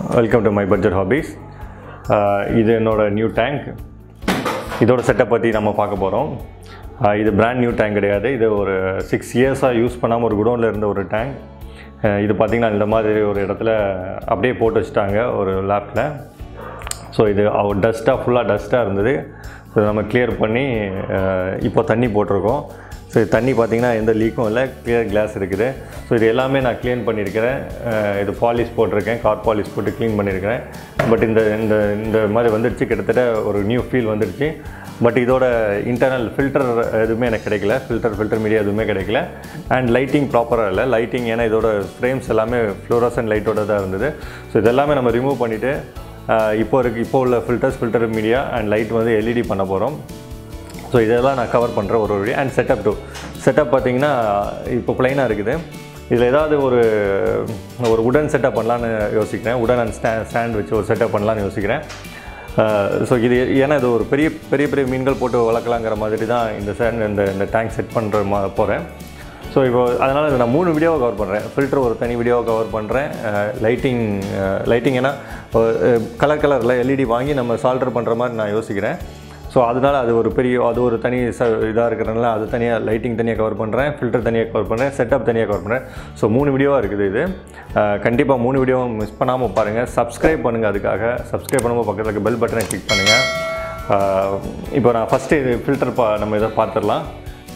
welcome to my budget hobbies இது என்னோட new tank இதோட செட்டப் பற்றி நம்ம பார்க்க போகிறோம் இது பிராண்ட் நியூ டேங்க் கிடையாது இது ஒரு சிக்ஸ் இயர்ஸாக யூஸ் பண்ணாமல் ஒரு குடோனில் இருந்த ஒரு டேங்க் இது பார்த்திங்கன்னா இந்த மாதிரி ஒரு இடத்துல அப்படியே போட்டு வச்சுட்டாங்க ஒரு லேப்பில் ஸோ இது டஸ்ட்டாக ஃபுல்லாக டஸ்ட்டாக இருந்தது ஸோ நம்ம கிளியர் பண்ணி அஹ், இப்போ தண்ணி போட்டிருக்கோம் ஸோ இது தண்ணி பார்த்திங்கன்னா எந்த லீக்கும் இல்லை கிளியர் கிளாஸ் இருக்குது ஸோ இது எல்லாமே நான் க்ளீன் பண்ணியிருக்கிறேன் அஹ், இது பாலிஷ் போட்டிருக்கேன் கார் பாலிஷ் போட்டு க்ளீன் பண்ணியிருக்கிறேன் பட் இந்த இந்த இந்த மாதிரி வந்துடுச்சு கிட்டத்தட்ட ஒரு நியூ ஃபீல் வந்துடுச்சு பட் இதோட இன்டர்னல் ஃபில்டர் எதுவுமே எனக்கு கிடைக்கல ஃபில்டர் ஃபில்டர் மீடியா எதுவுமே கிடைக்கல அண்ட் லைட்டிங் ப்ராப்பராக இல்லை லைட்டிங் ஏன்னா இதோட ஃப்ரேம்ஸ் எல்லாமே ஃப்ளோரசன் லைட்டோட தான் இருந்தது ஸோ இதெல்லாமே நம்ம ரிமூவ் பண்ணிவிட்டு இப்போ இருக்கு இப்போ உள்ள filters filter media and light வந்து எல்இடி பண்ண போகிறோம் ஸோ இதெல்லாம் நான் கவர் பண்ணுறேன் ஒரு வழி அண்ட் செட்டப் டூ செட்டப் பார்த்தீங்கன்னா இப்போ ப்ளைனாக இருக்குது இதில் ஏதாவது ஒரு ஒரு உடன் செட்டப் பண்ணலான்னு யோசிக்கிறேன் உடன் அண்ட் ஸ்டா ஸ்டாண்ட் வச்சு ஒரு செட்டப் பண்ணலான்னு யோசிக்கிறேன் ஸோ இது ஏன்னா இது ஒரு பெரிய பெரிய பெரிய மீன்கள் போட்டு வளர்க்கலாங்கிற மாதிரி தான் இந்த சேண்ட் இந்த இந்த டேங்க் செட் பண்ணுற மா போகிறேன் ஸோ இப்போ அதனால் இதை நான் மூணு வீடியோவை கவர் பண்ணுறேன் ஃபில்டர் ஒரு தனி வீடியோவை கவர் பண்ணுறேன் லைட்டிங் லைட்டிங் ஏன்னா கலர் கலரில் எல்இடி வாங்கி நம்ம சால்டர் பண்ணுற மாதிரி நான் யோசிக்கிறேன் ஸோ அதனால் அது ஒரு பெரிய அது ஒரு தனி ச இதாக இருக்கிறனால அது தனியாக லைட்டிங் தனியாக கவர் பண்ணுறேன் ஃபில்டர் தனியாக கவர் பண்ணுறேன் செட்டப் தனியாக கவர் பண்ணுறேன் ஸோ மூணு வீடியோவாக இருக்குது இது கண்டிப்பாக மூணு வீடியோவும் மிஸ் பண்ணாமல் பாருங்கள் சப்ஸ்கிரைப் பண்ணுங்கள் அதுக்காக சப்ஸ்கிரைப் பண்ணும்போது பக்கத்தில் இருக்க பெல் பட்டனை கிளிக் பண்ணுங்கள் இப்போ நான் ஃபஸ்ட்டு இது ஃபில்டர் பா நம்ம இதை பார்த்துடலாம்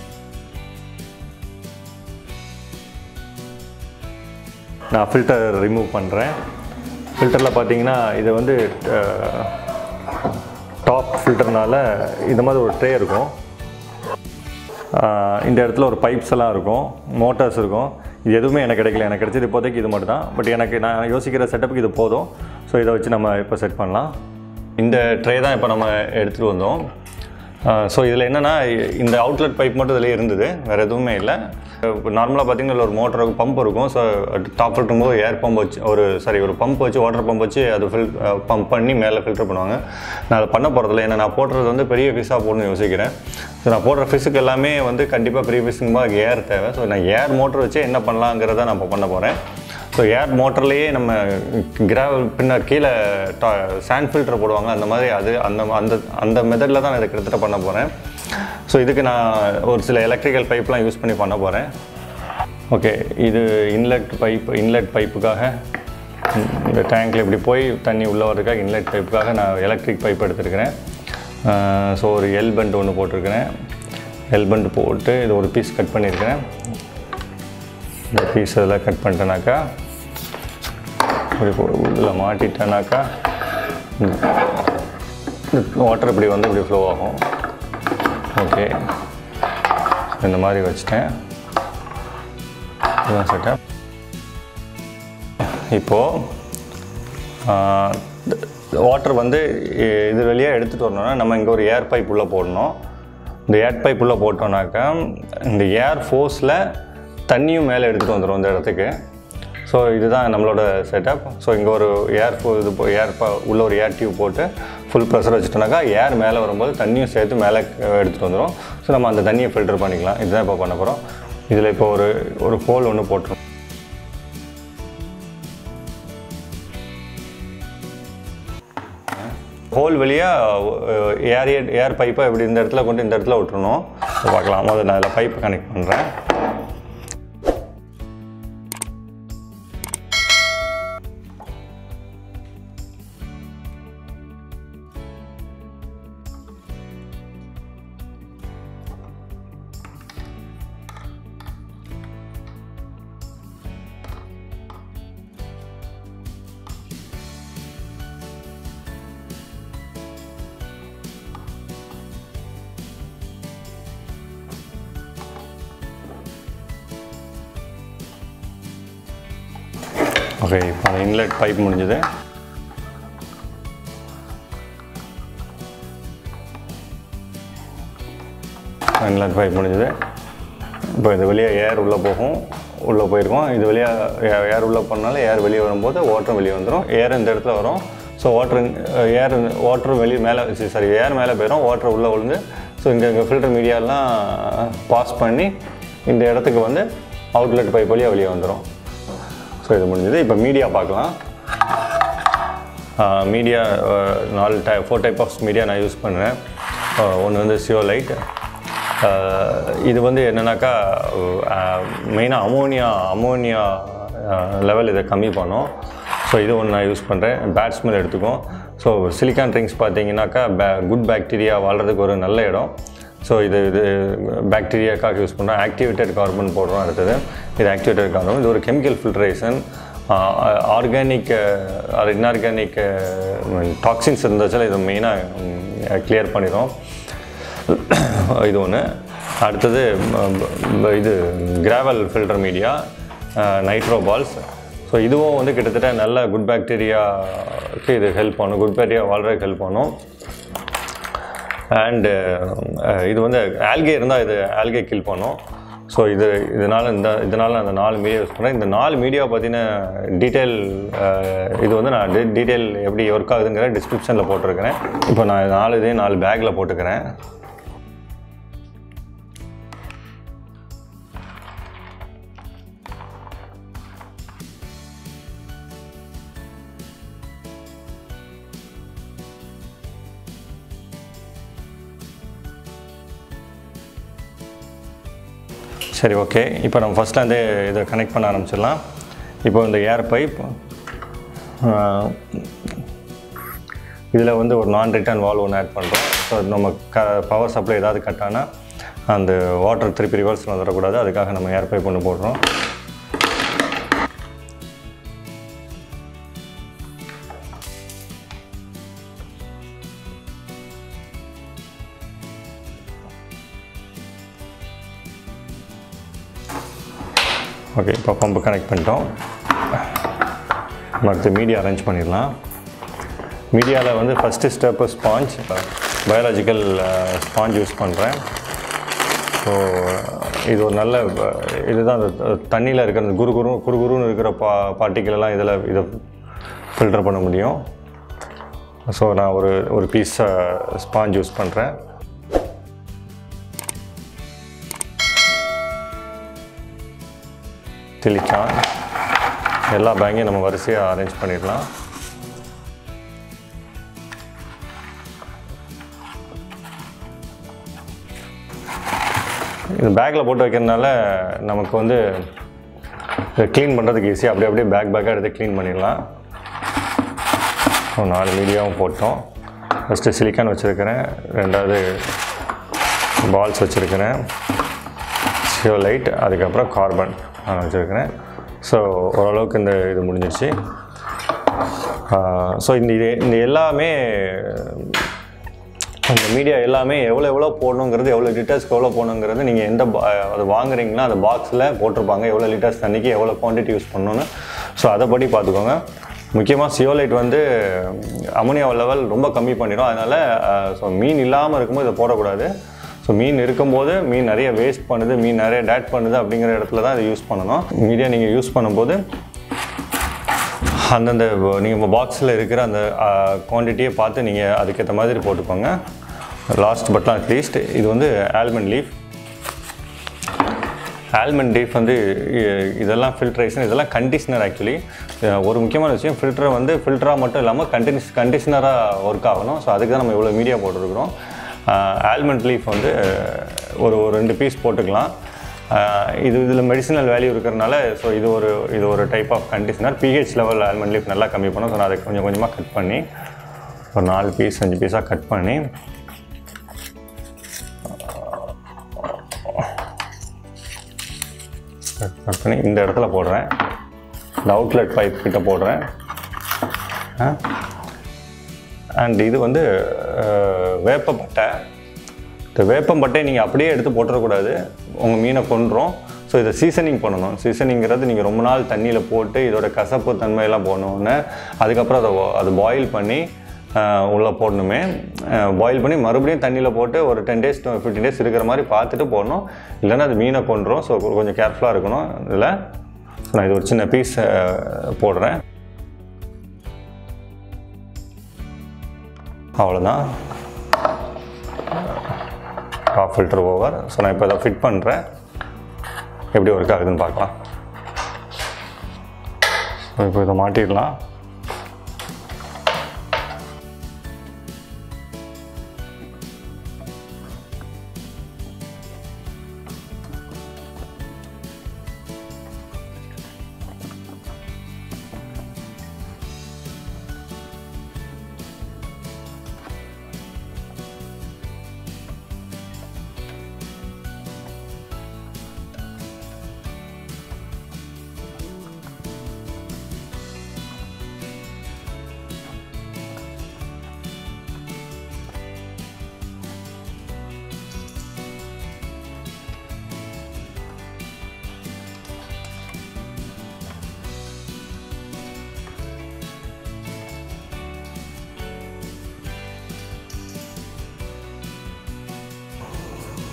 நான் ஃபில்டர் ரிமூவ் பண்ணுறேன் ஃபில்டரில் பார்த்தீங்கன்னா இது வந்து டாப் ஃபில்டர்னால இந்த மாதிரி ஒரு ட்ரே இருக்கும் ஆஹ் இந்த இடத்துல ஒரு பைப்ஸ் எல்லாம் இருக்கும் மோட்டார்ஸ் இருக்கும் இது எதுவுமே எனக்கு கிடைக்கல எனக்கு கிடைச்சது இப்போதைக்கு இது மட்டும் தான் பட் எனக்கு நான் யோசிக்கிற செட்டப்புக்கு இது போதும் ஸோ இதை வச்சு நம்ம இப்போ செட் பண்ணலாம் இந்த ட்ரே தான் இப்போ நம்ம எடுத்துகிட்டு வந்தோம் ஸோ இதில் என்னென்னா இந்த அவுட்லெட் பைப் மட்டும் இதில் இருந்தது வேறு எதுவுமே இல்லை நார்மலாக பார்த்தீங்கன்னா ஒரு மோட்டர் இருக்கும் பம்ப் இருக்கும் ஸோ டாப் ஃபில்ட்ரும் போது ஏர் பம்ப் வச்சு ஒரு சாரி ஒரு பம்ப் வச்சு வாட்டர் பம்ப் வச்சு அது ஃபில் பம்ப் பண்ணி மேலே ஃபில்டர் பண்ணுவாங்க நான் அதை பண்ண போகிறதில்ல ஏன்னா நான் போடுறது வந்து பெரிய ஃபிஷ்ஷாக போடணும்னு யோசிக்கிறேன் ஸோ நான் போடுற ஃபிஷ்ஷுக்கு எல்லாமே வந்து கண்டிப்பாக பெரிய ஃபிஷ்ஷுக்கு ஏர் தேவை ஸோ நான் ஏர் மோட்டர் வச்சு என்ன பண்ணலாங்கிறத நான் இப்போ பண்ண போகிறேன் ஸோ ஏர் மோட்டர்லேயே நம்ம கிராவல் பின்ன கீழே டா சாண்ட் ஃபில்டர் போடுவாங்க அந்த மாதிரி அது அந்த அந்த அந்த மெத்தடில் தான் நான் இதை கிட்டத்தட்ட பண்ண போகிறேன் ஸோ இதுக்கு நான் ஒரு சில எலக்ட்ரிக்கல் பைப்லாம் யூஸ் பண்ணி பண்ண போகிறேன் ஓகே இது இன்லெட் பைப் இன்லெட் பைப்புக்காக இந்த டேங்க்கில் இப்படி போய் தண்ணி உள்ளே வர்றதுக்காக இன்லெட் பைப்புக்காக நான் எலக்ட்ரிக் பைப் எடுத்துருக்கிறேன் ஸோ ஒரு எல் பெண்ட் ஒன்று போட்டிருக்கிறேன் எல் பெண்ட் போட்டு இது ஒரு பீஸ் கட் பண்ணியிருக்கிறேன் இந்த பீஸ் இதெல்லாம் கட் பண்ணிட்டேனாக்கா இப்படி உள்ள மாட்டிட்டேனாக்கா இந்த வாட்டர் இப்படி வந்து இப்படி ஃப்ளோ ஆகும் ஓகே இந்த மாதிரி வச்சுட்டேன் இதுதான் செட்டப் இப்போது வாட்டர் வந்து இ- இது வழியாக எடுத்துகிட்டு வரணும்னா நம்ம இங்கே ஒரு ஏர் பைப் உள்ளே போடணும் இந்த ஏர் பைப் உள்ளே போட்டோம்னாக்கா இந்த ஏர் ஃபோர்ஸில் தண்ணியும் மேலே எடுத்துகிட்டு வந்துடும் இந்த இடத்துக்கு ஸோ இதுதான் நம்மளோட செட்டப் ஸோ இங்கே ஒரு ஏர் ஃபோ இது போ ஏர் ப உள்ள ஒரு ஏர் டியூப் போட்டு ஃபுல் ப்ரெஷர் வச்சுட்டோம்னாக்கா ஏர் மேலே வரும்போது தண்ணியும் சேர்த்து மேலே எடுத்துகிட்டு வந்துடும் ஸோ நம்ம அந்த தண்ணியை ஃபில்டர் பண்ணிக்கலாம் இதுதான் இப்போ பண்ண போகிறோம் இதில் இப்போ ஒரு ஒரு ஹோல் ஒன்று போட்டுரும் ஹோல் வழியாக ஏர் ஏர் பைப்பை இப்படி இந்த இடத்துல கொண்டு இந்த இடத்துல விட்டுறணும் So, பார்க்கலாம் முதல்ல நான் அதில் பைப்பை கனெக்ட் பண்ணுறேன் ஓகே இப்போ அந்த இன்லெட் பைப் முடிஞ்சது இன்லெட் பைப் முடிஞ்சது இப்போ இது வெளியே ஏர் உள்ளே போகும் உள்ளே போயிருக்கோம் இது வெளியே ஏர் உள்ளே போனாலும் ஏர் வெளியே வரும்போது வாட்டரும் வெளியே வந்துடும் ஏர் இந்த இடத்துல வரும் ஸோ வாட்டர் ஏர் வாட்டர் வெளியே மேலே சாரி ஏர் மேலே போயிடும் வாட்டர் உள்ளே விழுந்து ஸோ இங்கே இங்கே ஃபில்டர் மீடியாலாம் பாஸ் பண்ணி இந்த இடத்துக்கு வந்து அவுட்லெட் பைப் வழியாக வெளியே வந்துடும் ஸோ இது முடிஞ்சது இப்போ மீடியா பார்க்கலாம் மீடியா நாலு டை ஃபோர் டைப் ஆஃப் மீடியா நான் யூஸ் பண்ணுறேன் ஒன்று வந்து சியோ லைட் இது வந்து என்னென்னாக்கா மெயினாக அமோனியா அமோனியா லெவல் இதை கம்மி பண்ணும் ஸோ இது ஒன்று நான் யூஸ் பண்ணுறேன் பேட்ஸ்மெல் எடுத்துக்கும் ஸோ சிலிக்கான் ட்ரிங்க்ஸ் பார்த்தீங்கன்னாக்கா பே குட் பாக்டீரியா வாழ்கிறதுக்கு ஒரு நல்ல இடம் ஸோ இது இது பாக்டீரியாக்காக யூஸ் பண்ணுறோம் ஆக்டிவேட்டட் கார்பன் போடுறோம் அடுத்தது இது ஆக்டிவேட்டட் கார்பன் இது ஒரு chemical filtration organic or inorganic toxins இருந்துச்சுன்னா இது மெயினாக கிளியர் பண்ணிடும் இது ஒன்று அடுத்தது ம, இது gravel filter media nitro balls so இதுவும் வந்து கிட்டத்தட்ட நல்ல குட் பாக்டீரியாவுக்கு இது ஹெல்ப் பண்ணும் குட் பாக்டீரியா வாழ்றதுக்கு ஹெல்ப் பண்ணும் அண்டு இது வந்து ஆல்கே இருந்தால் இது ஆல்கே கில் பண்ணும் ஸோ இது இதனால் இந்த இதனால் அந்த நாலு மீடியா யூஸ் பண்ணுறேன் இந்த நாலு மீடியா பற்றின டீட்டெயில் இது வந்து நான் டீட்டெயில் எப்படி ஒர்க் ஆகுதுங்கிற டிஸ்கிரிப்ஷனில் போட்டிருக்கிறேன் இப்போ நான் நாலு இதையும் நாலு பேக்கில் போட்டுக்கிறேன் சரி ஓகே இப்போ நம்ம ஃபஸ்ட்லேருந்தே இதை கனெக்ட் பண்ண ஆரம்பிச்சிடலாம் இப்போ இந்த ஏர் பைப் இதில் வந்து ஒரு நான் ரிட்டர்ன் வால்வ் ஒன்று ஆட் பண்ணுறோம் ஸோ நம்ம க பவர் சப்ளை ஏதாவது கட் ஆனால் அந்த வாட்டர் திருப்பி ரிவர்ஸில் வந்துடக்கூடாது அதுக்காக நம்ம ஏர் பைப் ஒன்று போடுறோம் ஓகே இப்போ பம்பு கனெக்ட் பண்ணிட்டோம் நம்ம அடுத்து மீடியா அரேஞ்ச் பண்ணிடலாம் மீடியாவில் வந்து first step sponge biological sponge use பண்ணுறேன் ஸோ இது ஒரு நல்ல அஹ், இதுதான் அந்த தண்ணியில் இருக்கிற அந்த குரு குரு குரு குருன்னு இருக்கிற பா பார்ட்டிக்கல் எல்லாம் இதில் இதை ஃபில்டர் பண்ண முடியும் ஸோ நான் ஒரு ஒரு பீஸ் ஸ்பாஞ்ச் யூஸ் பண்ணுறேன் சிலிக்கான் எல்லா பேங்கையும் நம்ம வரிசையாக அரேஞ்ச் பண்ணிடலாம் இது பேக்கில் போட்டு வைக்கிறதுனால நமக்கு வந்து க்ளீன் பண்ணுறதுக்கு ஈஸி அப்படியே அப்படியே பேக் பேக்காக எடுத்து க்ளீன் பண்ணிடலாம் ஸோ நாலு மீடியாவும் போட்டோம் ஃபஸ்ட்டு சிலிக்கான் வச்சுருக்கிறேன் ரெண்டாவது பால்ஸ் வச்சுருக்கிறேன் சியோ லைட் அதுக்கப்புறம் கார்பன் நான் வச்சுருக்கிறேன் ஸோ ஓரளவுக்கு இந்த இது முடிஞ்சிருச்சு ஸோ இந்த இது இந்த எல்லாமே அந்த மீடியா எல்லாமே எவ்வளோ எவ்வளோ போடணுங்கிறது எவ்வளோ லிட்டர்ஸ்க்கு எவ்வளோ போடணுங்கிறது நீங்கள் எந்த பா- அது வாங்குறீங்களோ அந்த பாக்ஸில் போட்டிருப்பாங்க எவ்வளோ லிட்டர்ஸ் தண்ணிக்கு எவ்வளோ குவான்டிட்டி யூஸ் பண்ணணும்னு ஸோ அதைப்படி பார்த்துக்கோங்க முக்கியமாக சியோலைட் வந்து அமோனியா லெவல் ரொம்ப கம்மி பண்ணிடும் அதனால் ஸோ மீன் இல்லாமல் இருக்கும்போது இதை போடக்கூடாது ஸோ மீன் இருக்கும்போது மீன் நிறைய வேஸ்ட் பண்ணுது மீன் நிறைய டேட் பண்ணுது அப்படிங்கிற இடத்துல தான் இதை யூஸ் பண்ணணும் மீடியா நீங்கள் யூஸ் பண்ணும்போது அந்தந்த நீங்கள் பாக்ஸில் இருக்கிற அந்த குவான்டிட்டியை பார்த்து நீங்கள் அதுக்கேற்ற மாதிரி போட்டுக்கோங்க லாஸ்ட் பட் நாட் லீஸ்ட் இது வந்து ஆல்மண்ட் லீஃப் ஆல்மண்ட் லீஃப் வந்து இ- இதெல்லாம் ஃபில்ட்ரேஷன் இதெல்லாம் கண்டிஷனர் ஆக்சுவலி ஒரு முக்கியமான விஷயம் ஃபில்டரை வந்து ஃபில்டராக மட்டும் இல்லாமல் கண்டினிஸ் கண்டிஷனராக ஒர்க் ஆகணும் ஸோ அதுக்கு தான் நம்ம இவ்வளோ மீடியா போட்டிருக்கிறோம் ஆல்மண்ட் லீஃப் வந்து ஒரு ஒரு ரெண்டு பீஸ் போட்டுக்கலாம் ஆஹ் இது இதில் மெடிசினல் வேல்யூ இருக்கிறனால ஸோ இது ஒரு இது ஒரு type of conditioner pH level almond leaf நல்லா கம்மி பண்ணும் ஸோ நான் அதை கொஞ்சம் கொஞ்சமாக கட் பண்ணி ஒரு நாலு பீஸ் அஞ்சு பீஸாக கட் பண்ணி கட் பண்ணி இந்த இடத்துல போடுறேன் இந்த அவுட்லெட் பைப் கிட்ட போடுறேன் அண்ட் இது வந்து அஹ், வேப்பப்பட்டை இந்த வேப்பம்பட்டை நீங்கள் அப்படியே எடுத்து போட்டுறக்கூடாது உங்கள் மீனை கொண்டுரும் ஸோ இதை சீசனிங் பண்ணணும் சீசனிங்கிறது நீங்கள் ரொம்ப நாள் தண்ணியில் போட்டு இதோட கசப்பு தன்மையெல்லாம் போடணுன்னு அதுக்கப்புறம் அதை wa- அதை பாயில் பண்ணி உள்ளே போடணுமே பாயில் பண்ணி மறுபடியும் தண்ணியில் போட்டு ஒரு டென் டேஸ் ஃபிஃப்டீன் டேஸ் இருக்கிற மாதிரி பார்த்துட்டு போடணும் இல்லைன்னா அது மீனை கொண்டுரும் ஸோ கொஞ்சம் கேர்ஃபுல்லாக இருக்கணும் இதில் ஸோ நான் இது ஒரு சின்ன பீஸ் போடுறேன் அவ்வளோதான் ஆஃப் ஃபில்டர் ஓவர் ஸோ நான் இப்போ இதை ஃபிட் பண்ணுறேன் எப்படி ஒர்க் ஆகுதுன்னு பார்க்கலாம் ஸோ இப்போ இதை மாட்டிடலாம்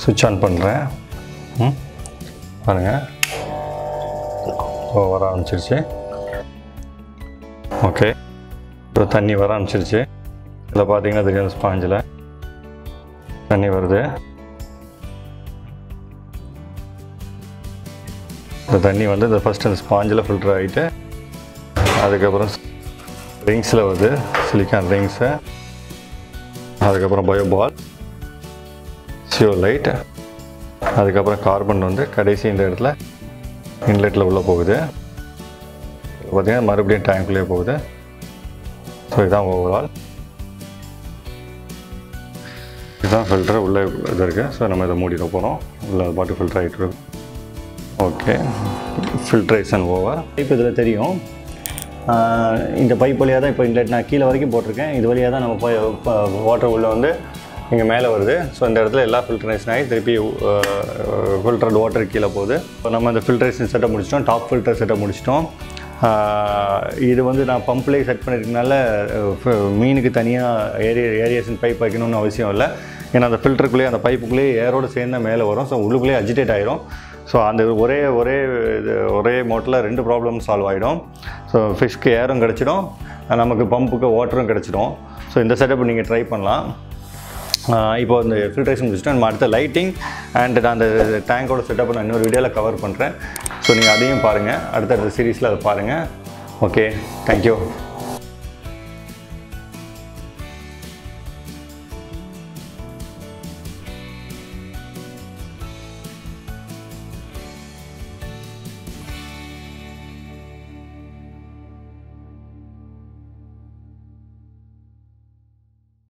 சுவிட்ச் ஆன் பண்ணுறேன் ம் பாருங்கள் ஓ வர ஆரம்பிச்சிருச்சு ஓகே இப்போ தண்ணி வர ஆரம்பிச்சிருச்சு இதில் பார்த்தீங்கன்னா தெரியும் ஸ்பாஞ்சில் தண்ணி வருது இந்த தண்ணி வந்து இந்த ஃபஸ்ட் அந்த ஸ்பாஞ்சில் ஃபில்டர் ஆகிட்டு அதுக்கப்புறம் ரிங்ஸில் வருது சிலிக்கான் ரிங்ஸு அதுக்கப்புறம் பயோபால் சியோ லைட் அதுக்கப்புறம் கார்பன் வந்து கடைசி இந்த இடத்துல இன்லெட்டில் உள்ளே போகுது பார்த்தீங்கன்னா மறுபடியும் டேங்க்லேயே போகுது ஸோ இதுதான் ஓவரால் இதுதான் ஃபில்டர் உள்ளே இது இருக்குது ஸோ நம்ம இதை மூடிட போகிறோம் உள்ள பாட்டு ஃபில்டர் ஆகிட்டு இருக்கு ஓகே ஃபில்ட்ரேஷன் ஓவர் பைப் இதில் தெரியும் ஆஹ் இந்த பைப் வழியாக தான் இப்போ இந்த நான் கீழே வரைக்கும் போட்டிருக்கேன் இது வழியாக தான் நம்ம போய் வாட்டர் உள்ளே வந்து இங்கே மேலே வருது ஸோ இந்த இடத்துல எல்லா ஃபில்ட்ரேஷன் ஆகி திருப்பி ஃபில்டர்டு வாட்டர் கீழே போகுது இப்போ நம்ம இந்த ஃபில்ட்ரேஷன் செட்டப் முடிச்சிட்டோம் டாப் ஃபில்டர் செட்டப் முடிச்சிட்டோம் ஆஹ் இது வந்து நான் பம்ப்லேயே செட் பண்ணியிருக்கனால அஹ் மீனுக்கு தனியாக ஏரிய ஏரியேஷன் பைப் வைக்கணும்னு அவசியம் இல்லை ஏன்னா அந்த ஃபில்டருக்குள்ளேயே அந்த பைப்புக்குள்ளேயே ஏரோடு சேர்ந்து தான் மேலே வரும் ஸோ உள்ளுக்குள்ளேயே அஜிடேட் ஆயிரும் ஸோ அந்த ஒரே ஒரே இது ஒரே மோட்டில் ரெண்டு ப்ராப்ளம் சால்வ் ஆகிடும் ஸோ ஃபிஷ்க்கு ஏரும் கிடச்சிடும் நமக்கு பம்புக்கு வாட்டரும் கிடச்சிடும் ஸோ இந்த செட்டப் நீங்கள் ட்ரை பண்ணலாம் ஆஹ் இப்போ இந்த ஃபில்ட்ரேஷன் முடிச்சுட்டு நம்ம அடுத்த லைட்டிங் அண்ட் நான் அந்த டேங்கோட செட்டப் நான் இன்னொரு வீடியோவில் கவர் பண்ணுறேன் ஸோ நீங்கள் அதையும் பாருங்கள் அடுத்தடுத்த சீரீஸில் அதை பாருங்கள் ஓகே தேங்க்யூ